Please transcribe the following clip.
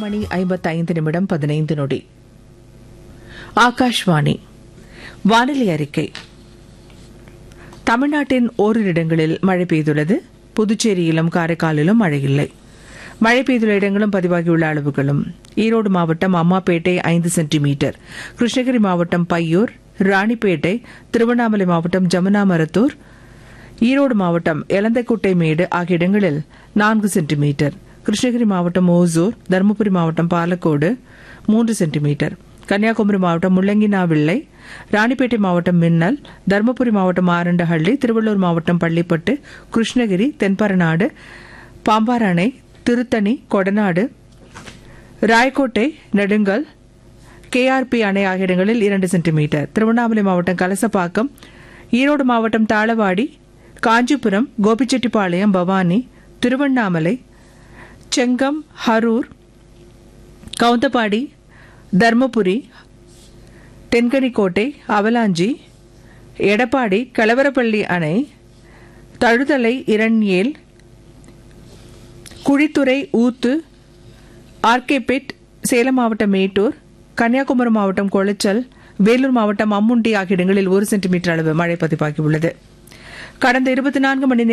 மணி ஐம்பத்தைந்து நிமிடம் பதினைந்து நொடி ஆகாஷ்வாணி வானிலை அறிக்கை தமிழ்நாட்டின் ஓரிரு இடங்களில் மழை பெய்துள்ளது புதுச்சேரியிலும் காரைக்காலிலும் மழை இல்லை மழை பெய்துள்ள இடங்களும் பதிவாகியுள்ள அளவுகளும் ஈரோடு மாவட்டம் அம்மாப்பேட்டை ஐந்து சென்டிமீட்டர் கிருஷ்ணகிரி மாவட்டம் பையூர் ராணிப்பேட்டை திருவண்ணாமலை மாவட்டம் ஜமுனாமரத்தூர் ஈரோடு மாவட்டம் எலந்தக்குட்டை மேடு ஆகிய இடங்களில் நான்கு சென்டிமீட்டர் கிருஷ்ணகிரி மாவட்டம் ஓசூர் தருமபுரி மாவட்டம் பாலக்கோடு மூன்று சென்டிமீட்டர் கன்னியாகுமரி மாவட்டம் முள்ளங்கினாவிள்ளை ராணிப்பேட்டை மாவட்டம் மின்னல் தருமபுரி மாவட்டம் ஆரண்டஹள்ளி திருவள்ளூர் மாவட்டம் பள்ளிப்பட்டு கிருஷ்ணகிரி தென்பரநாடு பாம்பார் அணை திருத்தணி கொடநாடு ராயக்கோட்டை நெடுங்கல் கேஆர்பி அணை ஆகிய இடங்களில் இரண்டு சென்டிமீட்டர் திருவண்ணாமலை மாவட்டம் கலசப்பாக்கம் ஈரோடு மாவட்டம் தாளவாடி காஞ்சிபுரம் கோபிச்செட்டிப்பாளையம் பவானி திருவண்ணாமலை செங்கம் ஹரூர் கவுந்தப்பாடி தர்மபுரி தென்கனிக்கோட்டை அவலாஞ்சி எடப்பாடி கலவரப்பள்ளி அணை தழுதலை இரண்யேல் குழித்துறை ஊத்து ஆர்கேபேட் சேலம் மாவட்டம் மேட்டூர் கன்னியாகுமரி மாவட்டம் கொளச்சல் வேலூர் மாவட்டம் அம்முண்டி ஆகிய இடங்களில் ஒரு சென்டிமீட்டர் அளவு மழை பதிவாகியுள்ளது கடந்த இருபத்தி நான்கு மணி